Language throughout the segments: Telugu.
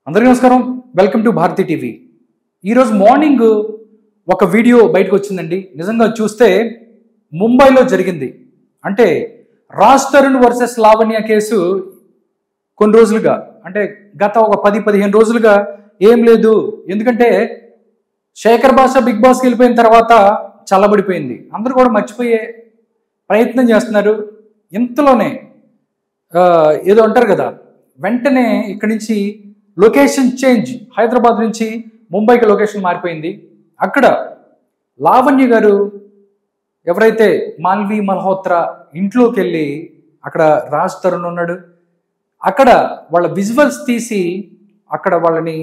అందరికీ నమస్కారం వెల్కమ్ టు భారతి టీవీ ఈరోజు మార్నింగ్ ఒక వీడియో బయటకు వచ్చిందండి నిజంగా చూస్తే ముంబైలో జరిగింది అంటే రాజ్ తరుణ్ వర్సెస్ లావణ్య కేసు కొన్ని రోజులుగా అంటే గత ఒక పది పదిహేను రోజులుగా ఏం లేదు ఎందుకంటే శేఖర్ భాష బిగ్ బాస్కి వెళ్ళిపోయిన తర్వాత చల్లబడిపోయింది అందరూ కూడా మర్చిపోయే ప్రయత్నం చేస్తున్నారు ఇంతలోనే ఆ, ఏదో అంటారు కదా వెంటనే ఇక్కడి నుంచి లొకేషన్ చేంజ్ హైదరాబాద్ నుంచి ముంబైకి లొకేషన్ మారిపోయింది అక్కడ లావణ్య గారు ఎవరైతే మాల్వి మల్హోత్రా ఇంట్లోకి వెళ్ళి అక్కడ రాజ్ తరుణ్ ఉన్నాడు అక్కడ వాళ్ళ విజువల్స్ తీసి అక్కడ వాళ్ళని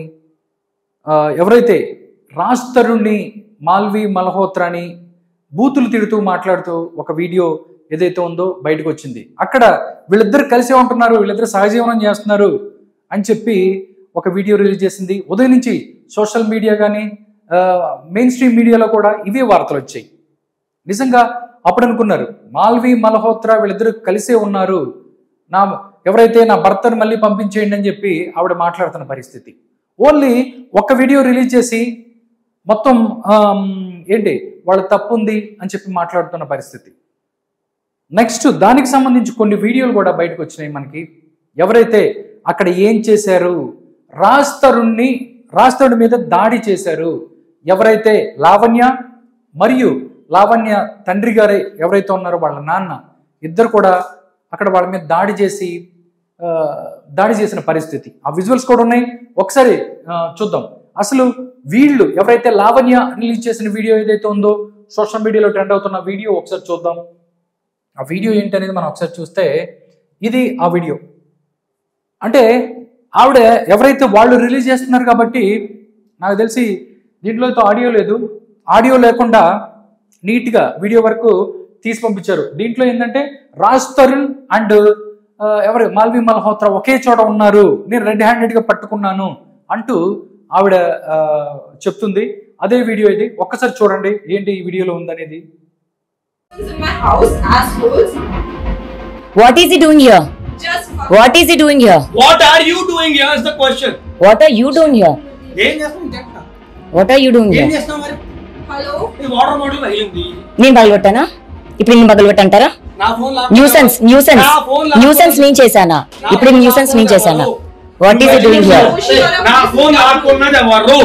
ఆ, ఎవరైతే రాజ్ తరుణ్ని మాల్వి మల్హోత్రాని బూతులు తిడుతూ మాట్లాడుతూ ఒక వీడియో ఏదైతే ఉందో బయటకు వచ్చింది అక్కడ వీళ్ళిద్దరు కలిసే ఉంటున్నారు వీళ్ళిద్దరు సహజీవనం చేస్తున్నారు అని చెప్పి ఒక వీడియో రిలీజ్ చేసింది ఉదయం నుంచి సోషల్ మీడియా కానీ మెయిన్ స్ట్రీమ్ మీడియాలో కూడా ఇవే వార్తలు వచ్చాయి నిజంగా అప్పుడు అనుకున్నారు మాల్వి మల్హోత్రా వీళ్ళిద్దరు కలిసే ఉన్నారు నా ఎవరైతే నా భర్తను మళ్ళీ పంపించేయండి అని చెప్పి ఆవిడ మాట్లాడుతున్న పరిస్థితి ఓన్లీ ఒక వీడియో రిలీజ్ చేసి మొత్తం ఆమ్, ఏంటి వాళ్ళ తప్పు ఉంది అని చెప్పి మాట్లాడుతున్న పరిస్థితి నెక్స్ట్ దానికి సంబంధించి కొన్ని వీడియోలు కూడా బయటకు వచ్చినాయి మనకి ఎవరైతే అక్కడ ఏం చేశారు రాజ్ తరుణ్ని రాజ్ తరుణ్ మీద దాడి చేశారు ఎవరైతే లావణ్య మరియు లావణ్య తండ్రి గారే ఎవరైతే ఉన్నారో వాళ్ళ నాన్న ఇద్దరు కూడా అక్కడ వాళ్ళ మీద దాడి చేసి ఆ, దాడి చేసిన పరిస్థితి ఆ విజువల్స్ కూడా ఉన్నాయి ఒకసారి ఆ, చూద్దాం అసలు వీళ్ళు ఎవరైతే లావణ్య రిలీజ్ చేసిన వీడియో ఏదైతే ఉందో సోషల్ మీడియాలో ట్రెండ్ అవుతున్న వీడియో ఒకసారి చూద్దాం ఆ వీడియో ఏంటి అనేది మనం ఒకసారి చూస్తే ఇది ఆ వీడియో అంటే ఆవిడ ఎవరైతే వాళ్ళు రిలీజ్ చేస్తున్నారు కాబట్టి నాకు తెలిసి దీంట్లో అయితే ఆడియో లేదు ఆడియో లేకుండా నీట్గా వీడియో వరకు తీసి పంపించారు దీంట్లో ఏంటంటే రాజ్ తరుణ్ అండ్ ఎవరు మాల్వి మల్హోత్రా ఒకే చోట ఉన్నారు నేను రెడ్ హ్యాండెడ్గా పట్టుకున్నాను అంటూ ఆవిడ ఆ, చెప్తుంది అదే వీడియో ఇది ఒక్కసారి చూడండి ఏంటి ఈ వీడియోలో ఉందనేది in my house, assholes. What is he doing here? Just fuck. What is he doing here? What are you doing here is the question. What are you doing here? ఏం చేస్తాం చెప్తా What are you doing ఏం here? చేస్తాం మరి Hello? ఈ వాటర్ బాటిల్ పగిలింది నేను పగలగొట్టానా ఇప్పుడు నేను పగలగొట్టంటారా నా ఫోన్ న్యూసెన్స్ న్యూసెన్స్ న్యూసెన్స్ నేను చేశానా ఇప్పుడు న్యూసెన్స్ నేను చేశానా వాట్ ఈస్ డూయింగ్ హియర్ నా ఫోన్ లాక్కున్నది ఎవరు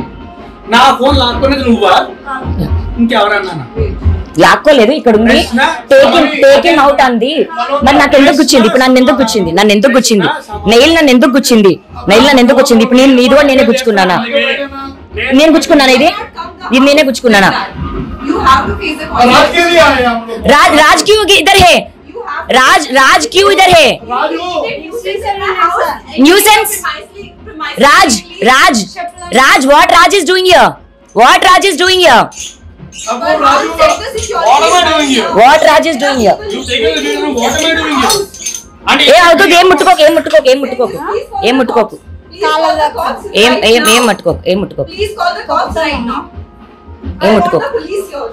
నా ఫోన్ లాక్కున్నది నువ్వా ఇంకెవరన్నా లాక్కోలేదు ఇక్కడ ఉంది ప్రశ్న? టేకింగ్ టేకింగ్ అవుట్ అంది మరి నాకు ఎందుకు గుచ్చింది ఇప్పుడు నన్ను ఎందుకు గుచ్చింది నన్ను ఎందుకు గుచ్చింది నెయిల్ నన్ను ఎందుకు గుచ్చింది నెయిల్ నన్ను ఎందుకు గుచ్చింది ఇప్పుడు నేను ఇది కూడా నేనే గుచ్చుకున్నానా నేను గుచ్చుకున్నానా ఇది ఇది నేనే గుచ్చుకున్నానా You have to face the consequences. राज राज क्यों इधर है You have to राज राज क्यों इधर है nuisance in my house. Nuisance? Precisely, precisely. Raj Raj Raj what Raj is doing here what Raj is doing here But I'll check the security. What am I doing here? what Raj is doing here You taking the video, what am I doing here? అంటే ఏ అవుతుంది ఏం ముట్టుకోకు ఏం ముట్టుకోకు ఏం ముట్టుకోకు ఏం ముట్టుకోకు Please call the cops ఏం right ఏం now. ఏం ముట్టుకోకు ఏం ముట్టుకోకు Please call the cops right now. ఏం I want ముట్టుకోకు the police here.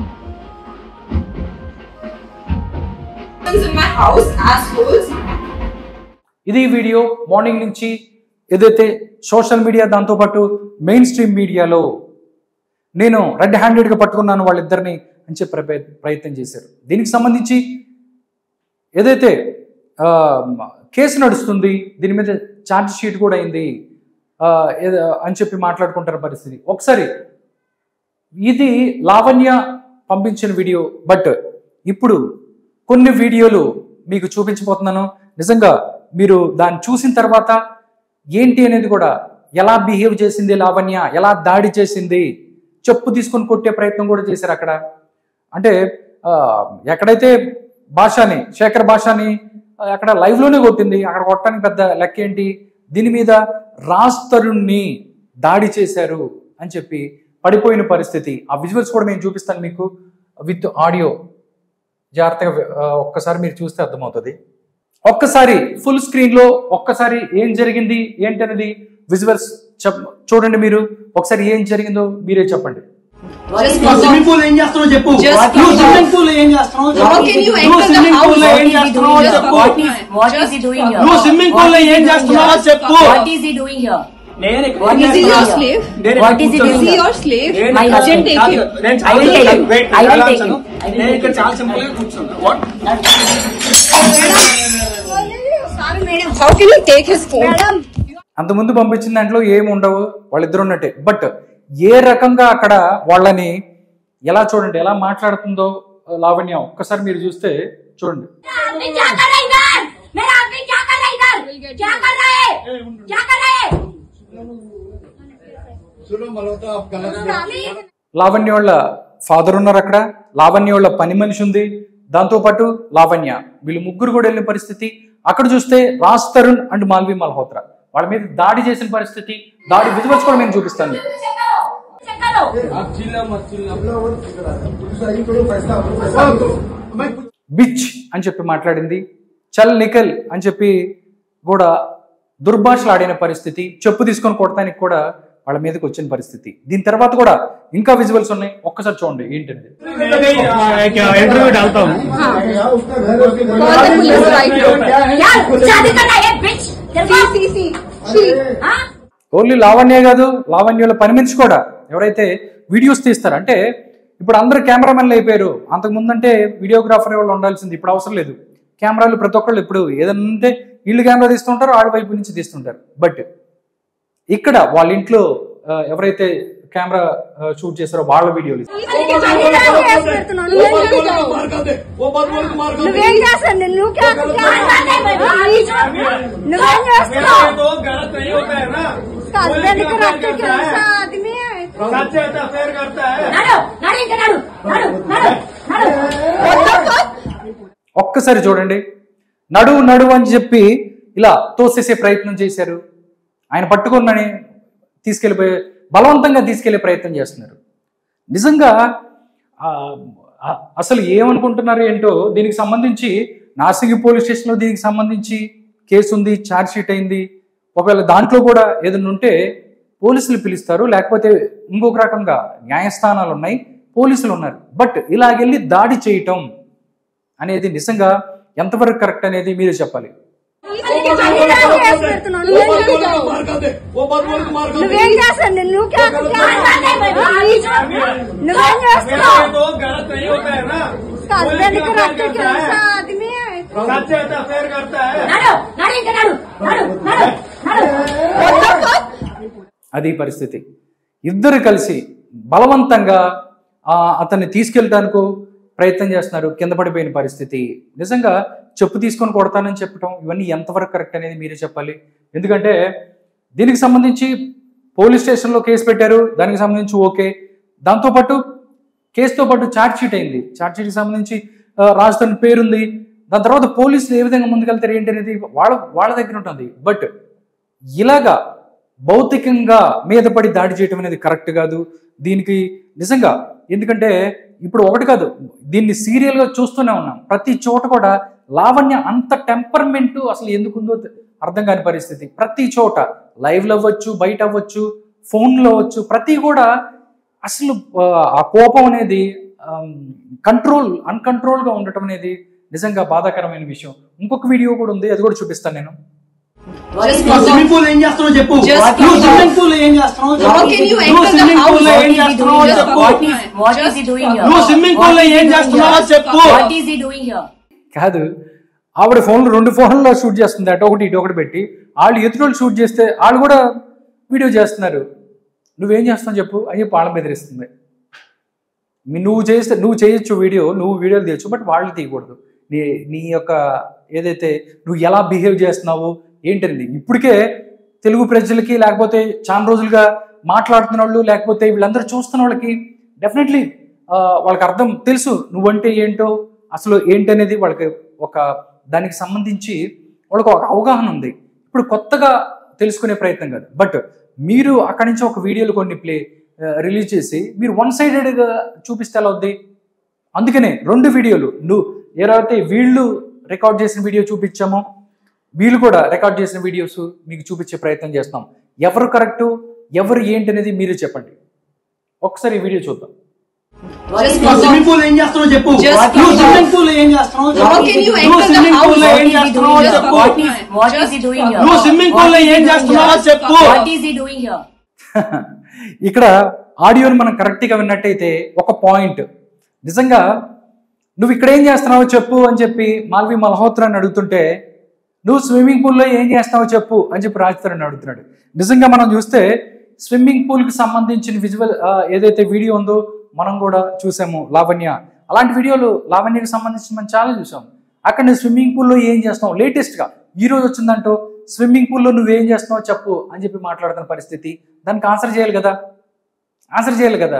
in my house, assholes. ఇది ఈ వీడియో మార్నింగ్ నుంచి ఏదైతే సోషల్ మీడియా దాంతోపాటు మెయిన్ స్ట్రీమ్ మీడియాలో నేను రెడ్ హ్యాండెడ్గా పట్టుకున్నాను వాళ్ళిద్దరిని అని చెప్పి ప్రయ- ప్రయత్నం చేశారు దీనికి సంబంధించి ఏదైతే ఆ, కేసు నడుస్తుంది దీని మీద ఛార్జ్ షీట్ కూడా అయింది ఆ, ఏద- అని చెప్పి మాట్లాడుకుంటున్న పరిస్థితి ఒకసారి ఇది లావణ్య పంపించిన వీడియో బట్ ఇప్పుడు కొన్ని వీడియోలు మీకు చూపించబోతున్నాను నిజంగా మీరు దాన్ని చూసిన తర్వాత ఏంటి అనేది కూడా ఎలా బిహేవ్ చేసింది లావణ్య ఎలా దాడి చేసింది చెప్పు తీసుకొని కొట్టే ప్రయత్నం కూడా చేశారు అక్కడ అంటే ఆ, ఎక్కడైతే భాషని శేఖర్ భాషని ఆ, అక్కడ live లోనే కొట్టింది అక్కడ కొట్టడానికి పెద్ద లెక్క ఏంటి దీని మీద రాజ్ తరుణ్ని దాడి చేశారు అని చెప్పి పడిపోయిన పరిస్థితి ఆ విజువల్స్ కూడా నేను చూపిస్తాను మీకు విత్ ఆడియో జాగ్రత్తగా ఆ, ఒక్కసారి మీరు చూస్తే అర్థమవుతుంది ఒక్కసారి ఫుల్ స్క్రీన్ లో ఒక్కసారి ఏం జరిగింది ఏంటి అనేది విజువల్స్ చెప్ చూడండి మీరు ఒకసారి ఏం జరిగిందో మీరే చెప్పండి Just నువ్వు come స్విమ్మింగ్ down. పూల్ ఏం చేస్తున్నావు చెప్పు Just నువ్వు come స్విమ్మింగ్ down. పూల్ ఏం చేస్తున్నావు How చెప్పు. can you నువ్వు enter the swimming pool house? ఏం చేస్తున్నావు Just చెప్పు come What is down. what is Just he doing come here? నువ్వు స్విమ్మింగ్ పూల్ లో ఏం చేస్తున్నావో చెప్పు What is he doing here? నేను ఇక్కడ What ఏం is Is he doing your here? slave? నేను What ఇక్కడ is he కూర్చోను. doing Is he here? your slave? నేను My ఇక్కడ husband. take కాదు, you. నేను I will చాలా take simple. you. Wait, I will ఎలా take అంటాను? you. I will నేను take ఇక్కడ you. చాలా సింపుల్ గా కూర్చున్నా What? How can you take his phone? అంతకుముందు పంపించిన దాంట్లో ఏమి ఉండవు వాళ్ళిద్దరు ఉన్నట్టే బట్ ఏ రకంగా అక్కడ వాళ్ళని ఎలా చూడండి ఎలా మాట్లాడుతుందో లావణ్య ఒక్కసారి మీరు చూస్తే చూడండి आदमी क्या कर रहा है इधर मेरा आदमी क्या कर रहा है इधर क्या कर रहा है क्या कर रहा है లావణ్య వాళ్ళ ఫాదర్ ఉన్నారు అక్కడ లావణ్య వాళ్ళ పని మనిషి ఉంది దాంతో పాటు లావణ్య వీళ్ళు ముగ్గురు కూడా వెళ్ళిన పరిస్థితి అక్కడ చూస్తే రాజ్ తరుణ్ అండ్ మాల్వి మల్హోత్రా వాళ్ళ మీద దాడి చేసిన పరిస్థితి దాడి విజువల్స్ కూడా నేను చూపిస్తాను మీకు. चेक करो బిచ్ అని చెప్పి మాట్లాడింది చల్ నికల్ అని చెప్పి కూడా దుర్భాషలు ఆడిన పరిస్థితి చెప్పు తీసుకొని కొడటానికి కూడా వాళ్ళ మీదకి వచ్చిన పరిస్థితి దీని తర్వాత కూడా ఇంకా విజువల్స్ ఉన్నాయి ఒక్కసారి చూడండి ఏంటంటే ఇంటర్వ్యూ వెళ్తాం Call the police right now. क्या शादी करना है बिच तेरे को See, see, see. She. हाँ ఓన్లీ లావణ్య కాదు లావణ్యుల పని మనిషి కూడా ఎవరైతే వీడియోస్ తీస్తారు అంటే ఇప్పుడు అందరు కెమెరామెన్లు అయిపోయారు అంతకు ముందంటే వీడియోగ్రాఫర్ వాళ్ళు ఉండాల్సింది ఇప్పుడు అవసరం లేదు కెమెరాలు ప్రతి ఒక్కళ్ళు ఇప్పుడు ఏదైనా ఉంటే వీళ్ళు కెమెరా తీస్తుంటారు వాళ్ళ వైపు నుంచి తీస్తుంటారు బట్ ఇక్కడ వాళ్ళ ఇంట్లో ఆ, ఎవరైతే కెమెరా షూట్ చేస్తారో వాళ్ళ వీడియోలు నువ్వేం చేస్తావు నువ్వు క్యా- క్యా- నువ్వేం చేస్తున్నావు హస్బెండ్ కి రక్త తెలుసా ఆदमी है नाड़ो नाड़ी इनके नाड़ो नाड़ो नाड़ो नाड़ो ఒక్కసారి చూడండి నడువు నడువు అని చెప్పి ఇలా తోసేసే ప్రయత్నం చేశారు ఆయన పట్టుకున్నని తీసుకెళ్ళిపోయే బలవంతంగా తీసుకెళ్లే ప్రయత్నం చేస్తున్నారు నిజంగా ఆ, ఆ, అసలు ఏమనుకుంటున్నారు ఏంటో దీనికి సంబంధించి నాసిగి పోలీస్ స్టేషన్లో దీనికి సంబంధించి కేసు ఉంది ఛార్జ్ షీట్ అయింది ఒకవేళ దాంట్లో కూడా ఏదైనా ఉంటే పోలీసులు పిలుస్తారు లేకపోతే ఇంకొక రకంగా న్యాయస్థానాలు ఉన్నాయి పోలీసులు ఉన్నారు బట్ ఇలాగెళ్ళి దాడి చేయటం అనేది నిజంగా ఎంతవరకు కరెక్ట్ అనేది మీరే చెప్పాలి నువ్వేం చేస్తావు నువ్వు క్యా- క్యా- నువ్వేం చేస్తున్నావు హస్బెండ్ కి రక్త తెలుసా ఆदमी है नाड़ो नाड़ी इनके नाड़ो नाड़ो नाड़ो नाड़ो అది పరిస్థితి ఇద్దరు కలిసి బలవంతంగా ఆ, అతన్ని తీసుకెళ్ళడానికి ప్రయత్నం చేస్తున్నారు కింద పడిపోయిన పరిస్థితి నిజంగా చెప్పు తీసుకొని కొడతానని చెప్పడం ఇవన్నీ ఎంతవరకు కరెక్ట్ అనేది మీరే చెప్పాలి ఎందుకంటే దీనికి సంబంధించి పోలీస్ స్టేషన్లో కేసు పెట్టారు దానికి సంబంధించి ఓకే దాంతోపాటు కేసుతో పాటు ఛార్జ్ షీట్ అయింది ఛార్జ్ షీట్కి సంబంధించి ఆ, రాజధాని పేరుంది దాని తర్వాత పోలీసులు ఏ విధంగా ముందుకెళ్తారు ఏంటి అనేది వాళ్ళ వాళ్ళ దగ్గర ఉంటుంది బట్ ఇలాగా భౌతికంగా మీద పడి దాడి చేయటం అనేది కరెక్ట్ కాదు దీనికి నిజంగా ఎందుకంటే ఇప్పుడు ఒకటి కాదు దీన్ని సీరియల్గా చూస్తూనే ఉన్నాం ప్రతి చోట కూడా లావణ్య అంత టెంపర్మెంట్ అసలు ఎందుకుందో తె- అర్థం కాని పరిస్థితి ప్రతి చోట లైవ్లో అవ్వచ్చు బయట అవ్వచ్చు ఫోన్లో అవ్వచ్చు ప్రతి కూడా అసలు ఆ, ఆ కోపం అనేది కంట్రోల్ అన్కంట్రోల్గా ఉండటం అనేది నిజంగా బాధాకరమైన విషయం ఇంకొక వీడియో కూడా ఉంది అది కూడా చూపిస్తాను నేను Just నువ్వు come down. స్విమ్మింగ్ పూల్ ఏం చేస్తున్నావు చెప్పు Just come నువ్వు down. స్విమ్మింగ్ పూల్ ఏం చేస్తున్నావు How చెప్పు. can you నువ్వు enter the స్విమ్మింగ్ పూల్ లో house? ఏం What is he చేస్తున్నావో doing here? చెప్పు What is what is he doing here? నువ్వు స్విమ్మింగ్ పూల్ లో What is ఏం he doing చేస్తున్నావో here? చెప్పు What is he doing here? కాదు ఆవిడ ఫోన్లు రెండు ఫోన్లలో షూట్ చేస్తుంది అటు ఒకటి ఇటు ఒకటి పెట్టి వాళ్ళు ఎదురోళ్ళు షూట్ చేస్తే వాళ్ళు కూడా వీడియో చేస్తున్నారు నువ్వేం చేస్తావు చెప్పు అని చెప్పి వాళ్ళని బెదిరిస్తుంది మీ- నువ్వు చేస్తే నువ్వు చేయొచ్చు వీడియో నువ్వు వీడియోలు తీయచ్చు బట్ వాళ్ళు తీయకూడదు నీ నీ యొక్క ఏదైతే నువ్వు ఎలా బిహేవ్ చేస్తున్నావు ఏంటనేది ఇప్పటికే తెలుగు ప్రజలకి లేకపోతే చాలా రోజులుగా మాట్లాడుతున్న వాళ్ళు లేకపోతే వీళ్ళందరూ చూస్తున్న వాళ్ళకి డెఫినెట్లీ వాళ్ళకి అర్థం తెలుసు నువ్వంటే ఏంటో అసలు ఏంటనేది వాళ్ళకి ఒక దానికి సంబంధించి వాళ్ళకి ఒక అవగాహన ఉంది ఇప్పుడు కొత్తగా తెలుసుకునే ప్రయత్నం కాదు బట్ మీరు అక్కడి నుంచి ఒక వీడియోలు కొన్ని ప్లే రిలీజ్ చేసి మీరు వన్ సైడెడ్గా చూపిస్తే ఎలా అవుద్ది అందుకనే రెండు వీడియోలు నువ్వు ఏదైతే వీళ్ళు రికార్డ్ చేసిన వీడియో చూపించామో వీళ్ళు కూడా రికార్డ్ చేసిన వీడియోస్ మీకు చూపించే ప్రయత్నం చేస్తాం ఎవరు కరెక్టు ఎవరు ఏంటి అనేది మీరు చెప్పండి ఒకసారి ఈ వీడియో చూద్దాం Just నువ్వు come స్విమ్మింగ్ out. పూల్ ఏం చేస్తున్నావు చెప్పు Just నువ్వు come స్విమ్మింగ్ out. పూల్ ఏం చేస్తున్నావు How చెప్పు. can you నువ్వు enter the swimming house? Pool ఏం What is he చేస్తున్నావు doing? చెప్పు What is what is he doing here? నువ్వు స్విమ్మింగ్ పూల్ లో ఏం చేస్తున్నావో చెప్పు What is he doing here? ఇక్కడ ఆడియోని మనం కరెక్ట్గా విన్నట్టయితే ఒక పాయింట్ నిజంగా నువ్వు ఇక్కడ ఏం చేస్తున్నావో చెప్పు అని చెప్పి మాల్వి మల్హోత్రాన్ని అడుగుతుంటే నువ్వు స్విమ్మింగ్ పూల్లో ఏం చేస్తావో చెప్పు అని చెప్పి రాజధాని అడుగుతున్నాడు నిజంగా మనం చూస్తే స్విమ్మింగ్ పూల్కి సంబంధించిన విజువల్ ఏదైతే వీడియో ఉందో మనం కూడా చూసాము లావణ్య అలాంటి వీడియోలు లావణ్యకి సంబంధించి మనం చాలా చూసాం అక్కడ నువ్వు స్విమ్మింగ్ పూల్లో ఏం చేస్తావు లేటెస్ట్గా ఈ రోజు వచ్చిందంటూ స్విమ్మింగ్ పూల్లో నువ్వేం చేస్తున్నావు చెప్పు అని చెప్పి మాట్లాడుతున్న పరిస్థితి దానికి ఆన్సర్ చేయాలి కదా ఆన్సర్ చేయాలి కదా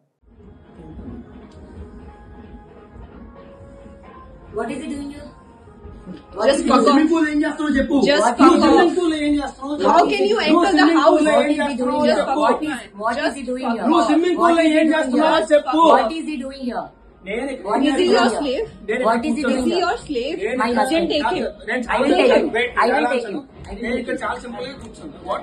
What is he doing here? Just నువ్వు come స్విమ్మింగ్ out. పూల్ ఏం చేస్తున్నావు చెప్పు Just నువ్వు come స్విమ్మింగ్ out. పూల్ ఏం చేస్తున్నావు How చెప్పు. can you నువ్వు enter the swimming house? Pool What ఏం is he చేస్తున్నావు doing here? చెప్పు. What is what is he doing here? నువ్వు స్విమ్మింగ్ పూల్ లో What is he ఏం doing చేస్తున్నావో here? చెప్పు What is he doing here? నేను What Is is he he your doing here? slave? What is he Is doing he here? your slave? My Then husband. take him. I will take him. I will take him. I will నేను take ఇక్కడ him. చాలా సింపుల్ గా కూర్చుంటా What?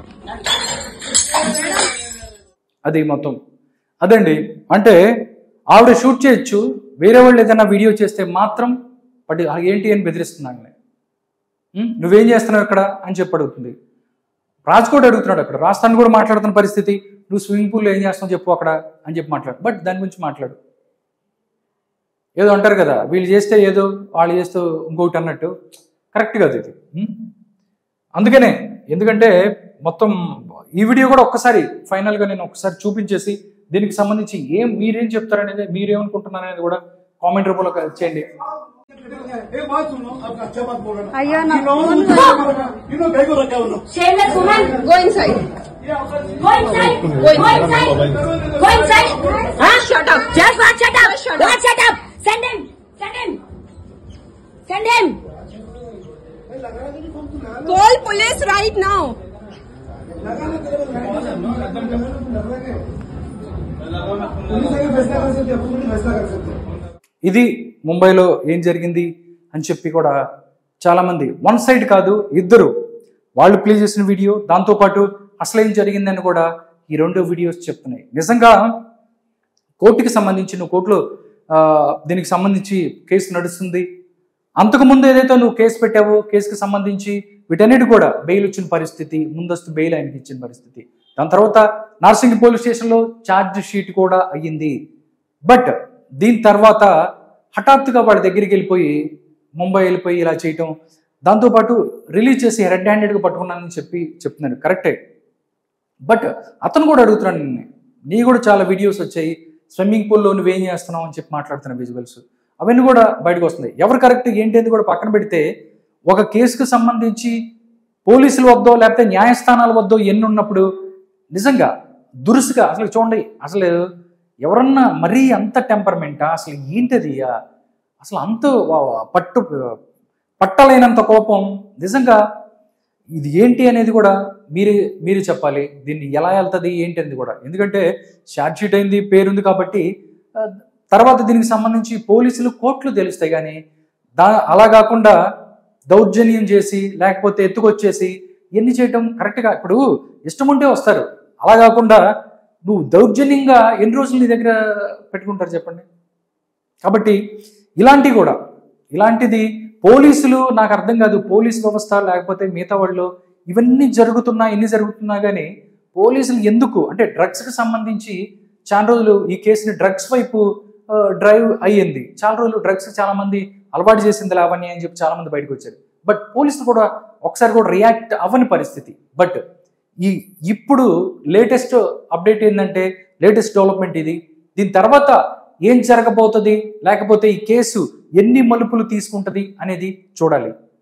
అది మొత్తం అదండి అంటే ఆవిడ షూట్ చేయొచ్చు వేరే వాళ్ళు ఏదైనా వీడియో చేస్తే మాత్రం బట్ ఏంటి అని బెదిరిస్తున్నాను నేను. ఉం? నువ్వేం చేస్తున్నావు ఇక్కడ అని చెప్పి అడుగుతుంది రాజ్ కూడా అడుగుతున్నాడు అక్కడ రాజస్థాన్ కూడా మాట్లాడుతున్న పరిస్థితి నువ్వు స్విమ్మింగ్ పూల్లో ఏం చేస్తావు చెప్పు అక్కడ అని చెప్పి మాట్లాడు బట్ దాని గురించి మాట్లాడు ఏదో అంటారు కదా వీళ్ళు చేస్తే ఏదో వాళ్ళు చేస్తే ఇంకొకటి అన్నట్టు కరెక్ట్ కాదు ఇది ఉం? అందుకనే ఎందుకంటే మొత్తం ఈ వీడియో కూడా ఒక్కసారి ఫైనల్గా నేను ఒక్కసారి చూపించేసి దీనికి సంబంధించి ఏం మీరేం చెప్తారనేది మీరేమనుకుంటున్నారు అనేది కూడా కామెంట్ రూపంలో చేయండి అయ్యో నా Shameless woman. Go inside. Go inside. Go Go inside. Go inside. Huh? Shut up. Just what? Shut up. Shut What? Shut up. Send him. Send him. Send him. Call police right now. ఇది ముంబైలో ఏం జరిగింది అని చెప్పి కూడా చాలామంది వన్ సైడ్ కాదు ఇద్దరు వాళ్ళు ప్లే చేసిన వీడియో దాంతోపాటు అసలు ఏం జరిగిందని కూడా ఈ రెండు వీడియోస్ చెప్తున్నాయి నిజంగా కోర్టుకి సంబంధించి నువ్వు కోర్టులో ఆ, దీనికి సంబంధించి కేసు నడుస్తుంది అంతకుముందు ఏదైతే నువ్వు కేసు పెట్టావో కేసుకి సంబంధించి వీటన్నిటి కూడా బెయిల్ వచ్చిన పరిస్థితి ముందస్తు బెయిల్ ఆయనకి ఇచ్చిన పరిస్థితి దాని తర్వాత నార్సింగ్ పోలీస్ స్టేషన్లో ఛార్జ్ షీట్ కూడా అయ్యింది బట్ దీని తర్వాత హఠాత్తుగా వాడి దగ్గరికి వెళ్ళిపోయి ముంబై వెళ్ళిపోయి ఇలా చేయటం దాంతోపాటు రిలీజ్ చేసి రెడ్ హ్యాండెడ్గా పట్టుకున్నానని చెప్పి చెప్తున్నాను కరెక్టే బట్ అతను కూడా అడుగుతున్నాను నిన్ను నీ కూడా చాలా వీడియోస్ వచ్చాయి స్విమ్మింగ్ పూల్లో నువ్వేం చేస్తున్నావు అని చెప్పి మాట్లాడుతున్న విజువల్స్ అవన్నీ కూడా బయటకు వస్తున్నాయి ఎవరు కరెక్ట్ ఏంటి అని కూడా పక్కన పెడితే ఒక కేసుకు సంబంధించి పోలీసుల వద్దో లేకపోతే న్యాయస్థానాల వద్దో ఎన్ని ఉన్నప్పుడు నిజంగా దురుసుగా అసలు చూడండి అసలు ఎవరన్నా మరీ అంత టెంపర్మెంటా అసలు ఏంటది ఆ- అసలు అంత వా- పట్టు పట్టలేనంత కోపం నిజంగా ఇది ఏంటి అనేది కూడా మీరే మీరు చెప్పాలి దీన్ని ఎలా వెళ్తుంది ఏంటి అనేది కూడా ఎందుకంటే షార్ట్ షీట్ అయింది పేరుంది కాబట్టి ఆ, తర్వాత దీనికి సంబంధించి పోలీసులు కోర్టులు తెలుస్తాయి కానీ దా అలా కాకుండా దౌర్జన్యం చేసి లేకపోతే ఎత్తుకొచ్చేసి ఎన్ని చేయటం కరెక్ట్గా ఇప్పుడు ఇష్టం ఉంటే వస్తారు అలా కాకుండా నువ్వు దౌర్జన్యంగా ఎన్ని రోజులు నీ దగ్గర పెట్టుకుంటారు చెప్పండి కాబట్టి ఇలాంటివి కూడా ఇలాంటిది పోలీసులు నాకు అర్థం కాదు పోలీస్ వ్యవస్థ లేకపోతే మిగతా వాళ్ళు ఇవన్నీ జరుగుతున్నా ఎన్ని జరుగుతున్నా కానీ పోలీసులు ఎందుకు అంటే డ్రగ్స్కి సంబంధించి చాలా రోజులు ఈ కేసుని డ్రగ్స్ వైపు ఆ, డ్రైవ్ అయ్యింది చాలా రోజులు డ్రగ్స్ చాలా మంది అలవాటు చేసింది లావణ్య అని చెప్పి చాలా మంది బయటకు వచ్చారు బట్ పోలీసులు కూడా ఒకసారి కూడా రియాక్ట్ అవ్వని పరిస్థితి బట్ ఈ ఇప్పుడు లేటెస్ట్ అప్డేట్ ఏంటంటే లేటెస్ట్ డెవలప్మెంట్ ఇది దీని తర్వాత ఏం జరగబోతుంది లేకపోతే ఈ కేసు ఎన్ని మలుపులు తీసుకుంటది అనేది చూడాలి